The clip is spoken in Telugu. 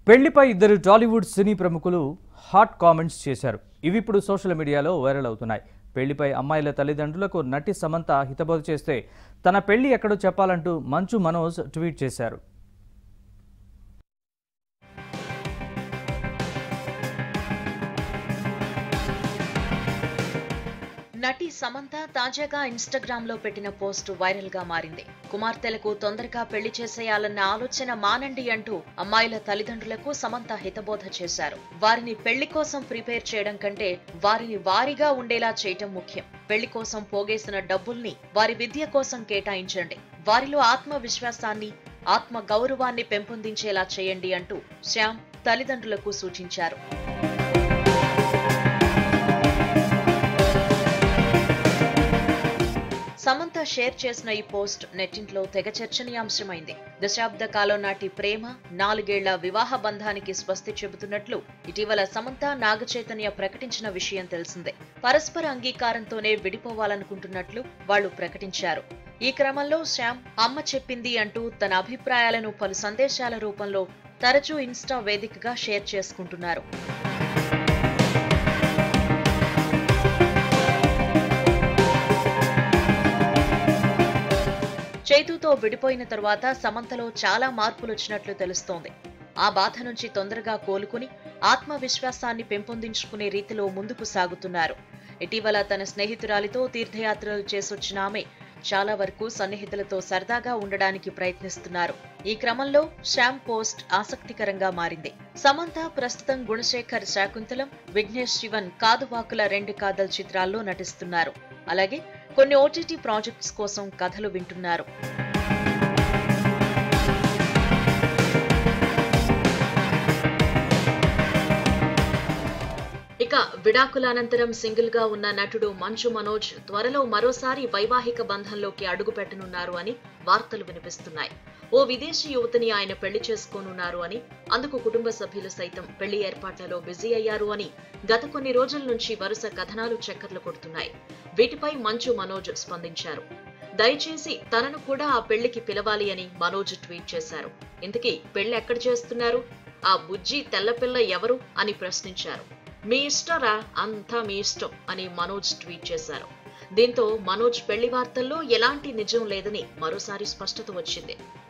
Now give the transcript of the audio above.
పెళ్లిపై ఇద్దరు టాలీవుడ్ సినీ ప్రముఖులు హాట్ కామెంట్స్ చేశారు ఇవి ఇప్పుడు సోషల్ మీడియాలో వైరల్ అవుతున్నాయి పెళ్లిపై అమ్మాయిల తల్లిదండ్రులకు నటి సమంత హితబోధ చేస్తే తన పెళ్లి ఎక్కడో చెప్పాలంటూ మంచు మనోజ్ ట్వీట్ చేశారు నటి సమంత తాజాగా ఇన్స్టాగ్రామ్ లో పెట్టిన పోస్ట్ వైరల్ గా మారింది కుమార్తెలకు తొందరగా పెళ్లి చేసేయాలన్న ఆలోచన మానండి అంటూ అమ్మాయిల తల్లిదండ్రులకు సమంత హితబోధ చేశారు వారిని పెళ్లి కోసం ప్రిపేర్ చేయడం కంటే వారిని వారిగా ఉండేలా చేయటం ముఖ్యం పెళ్లి కోసం పోగేసిన డబ్బుల్ని వారి విద్య కోసం కేటాయించండి వారిలో ఆత్మవిశ్వాసాన్ని ఆత్మ గౌరవాన్ని పెంపొందించేలా చేయండి అంటూ శ్యామ్ తల్లిదండ్రులకు సూచించారు సమంత షేర్ చేసిన ఈ పోస్ట్ నెట్టింట్లో తెగ చర్చనీయాంశమైంది దశాబ్ద కాలం నాటి ప్రేమ నాలుగేళ్ల వివాహ బంధానికి స్వస్తి చెబుతున్నట్లు ఇటీవల సమంత నాగచైతన్య ప్రకటించిన విషయం తెలిసిందే పరస్పర అంగీకారంతోనే విడిపోవాలనుకుంటున్నట్లు వాళ్ళు ప్రకటించారు ఈ క్రమంలో శ్యామ్ అమ్మ చెప్పింది అంటూ తన అభిప్రాయాలను పలు సందేశాల రూపంలో తరచూ ఇన్స్టా వేదికగా షేర్ చేసుకుంటున్నారు చైతుతో విడిపోయిన తరువాత సమంతలో చాలా మార్పులు వచ్చినట్లు తెలుస్తోంది ఆ బాధ నుంచి తొందరగా కోలుకుని ఆత్మవిశ్వాసాన్ని పెంపొందించుకునే రీతిలో ముందుకు సాగుతున్నారు ఇటీవల తన స్నేహితురాలితో తీర్థయాత్రలు చేసొచ్చిన ఆమె చాలా వరకు సన్నిహితులతో సరదాగా ఉండడానికి ప్రయత్నిస్తున్నారు ఈ క్రమంలో శ్యామ్ పోస్ట్ ఆసక్తికరంగా మారింది సమంత ప్రస్తుతం గుణశేఖర్ శాకుంతలం విఘ్నేష్ శివన్ కాదువాకుల రెండు కాదల్ చిత్రాల్లో నటిస్తున్నారు అలాగే కొన్ని ఓటీటీ ప్రాజెక్ట్స్ కోసం కథలు వింటున్నారు ఇక విడాకుల అనంతరం సింగిల్ గా ఉన్న నటుడు మంచు మనోజ్ త్వరలో మరోసారి వైవాహిక బంధంలోకి అడుగు పెట్టనున్నారు అని వార్తలు వినిపిస్తున్నాయి ఓ విదేశీ యువతిని ఆయన పెళ్లి చేసుకోనున్నారు అని అందుకు కుటుంబ సభ్యులు సైతం పెళ్లి ఏర్పాట్లలో బిజీ అయ్యారు అని గత కొన్ని రోజుల నుంచి వరుస కథనాలు చక్కర్లు కొడుతున్నాయి వీటిపై మంచు మనోజ్ స్పందించారు దయచేసి తనను కూడా ఆ పెళ్లికి పిలవాలి అని మనోజ్ ట్వీట్ చేశారు ఇంతకీ పెళ్లి ఎక్కడ చేస్తున్నారు ఆ బుజ్జి తెల్లపిల్ల ఎవరు అని ప్రశ్నించారు మీ ఇష్టరా అంతా మీ ఇష్టం అని మనోజ్ ట్వీట్ చేశారు దీంతో మనోజ్ పెళ్లి వార్తల్లో ఎలాంటి నిజం లేదని మరోసారి స్పష్టత వచ్చింది